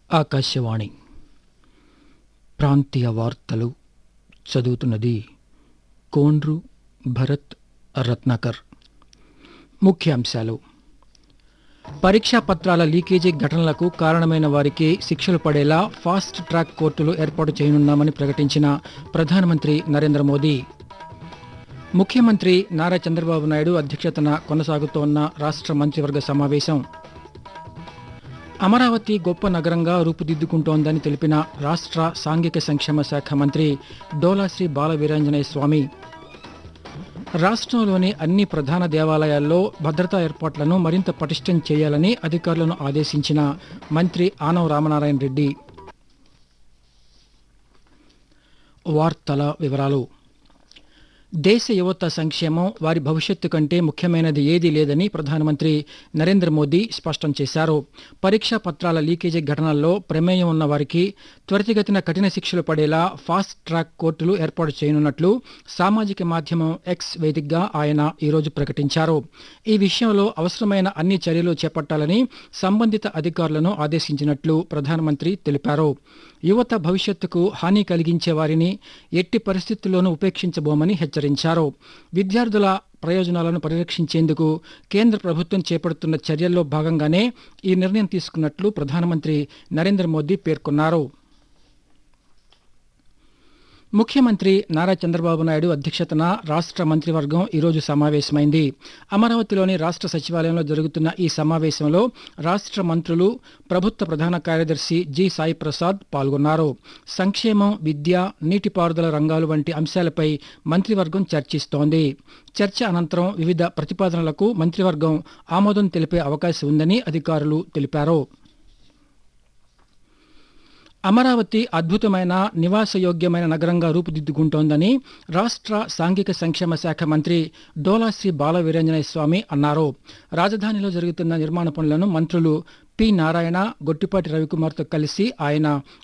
ఆకాశవాణి ప్రాంతీయ వార్తలు చదువుతున్నది కోండ్రు భరత్ రత్నాకర్ ముఖ్యాంశాలు పరీక్షా పత్రాల లీకేజీ ఘటనలకు కారణమైన వారికి శిక్షలు పడేలా ఫాస్ట్ ట్రాక్ కోర్టులు ఏర్పాటు చేయనున్నామని ప్రకటించిన ప్రధానమంత్రి నరేంద్ర మోదీ ముఖ్యమంత్రి నారా చంద్రబాబు నాయుడు అధ్యక్షతన కొనసాగుతోన్న రాష్ట్ర మంత్రివర్గ సమావేశం అమరావతి గొప్ప నగరంగా రూపుదిద్దుకుంటోందని తెలిపిన రాష్ట్ర సాంఘిక సంక్షేమ శాఖ మంత్రి డోలాశ్రీ బాల వీరాంజనేయ స్వామి రాష్ట్రంలోని అన్ని ప్రధాన దేవాలయాల్లో భద్రతా ఏర్పాట్లను మరింత పటిష్టం చేయాలని అధికారులను ఆదేశించిన మంత్రి ఆనవ రామనారాయణ రెడ్డి వార్తల వివరాలు దేశ యువత సంక్షేమం వారి భవిష్యత్తు కంటే ముఖ్యమైనది ఏదీ లేదని ప్రధానమంత్రి నరేంద్ర మోదీ స్పష్టం చేశారు పరీక్షా పత్రాల లీకేజీ ఘటనల్లో ప్రమేయం ఉన్న వారికి త్వరితగతిన కఠిన శిక్షలు పడేలా ఫాస్ట్ ట్రాక్ కోర్టులు ఏర్పాటు చేయనున్నట్లు సామాజిక మాధ్యమం ఎక్స్ వేదికగా ఆయన ఈరోజు ప్రకటించారు ఈ విషయంలో అవసరమైన అన్ని చర్యలు చేపట్టాలని సంబంధిత అధికారులను ఆదేశించినట్లు ప్రధానమంత్రి తెలిపారు యువత భవిష్యత్తుకు హాని కలిగించే వారిని ఎట్టి పరిస్థితుల్లోనూ ఉపేక్షించబోమని హెచ్చరించారు విద్యార్థుల ప్రయోజనాలను పరిరక్షించేందుకు కేంద్ర ప్రభుత్వం చేపడుతున్న చర్యల్లో భాగంగానే ఈ నిర్ణయం తీసుకున్నట్లు ప్రధానమంత్రి నరేంద్ర మోదీ పేర్కొన్నారు ముఖ్యమంత్రి నారా చంద్రబాబు నాయుడు అధ్యక్షతన రాష్ట్ర మంత్రివర్గం ఈరోజు సమావేశమైంది అమరావతిలోని రాష్ట్ర సచివాలయంలో జరుగుతున్న ఈ సమావేశంలో రాష్ట్ర మంత్రులు ప్రభుత్వ ప్రధాన కార్యదర్శి జి సాయి ప్రసాద్ పాల్గొన్నారు సంక్షేమం విద్య నీటిపారుదల రంగాలు వంటి అంశాలపై మంత్రివర్గం చర్చిస్తోంది చర్చ అనంతరం వివిధ ప్రతిపాదనలకు మంత్రివర్గం ఆమోదం తెలిపే అవకాశం ఉందని అధికారులు తెలిపారు అమరావతి అద్భుతమైన నివాసయోగ్యమైన నగరంగా రూపుదిద్దుకుంటోందని రాష్ట్ర సాంఘిక సంక్షేమ శాఖ మంత్రి డోలాశ్రీ బాల వీరంజనేయ స్వామి అన్నారు రాజధానిలో జరుగుతున్న నిర్మాణ పనులను మంత్రులు పి నారాయణ గొట్టిపాటి రవికుమార్తో కలిసి ఆయన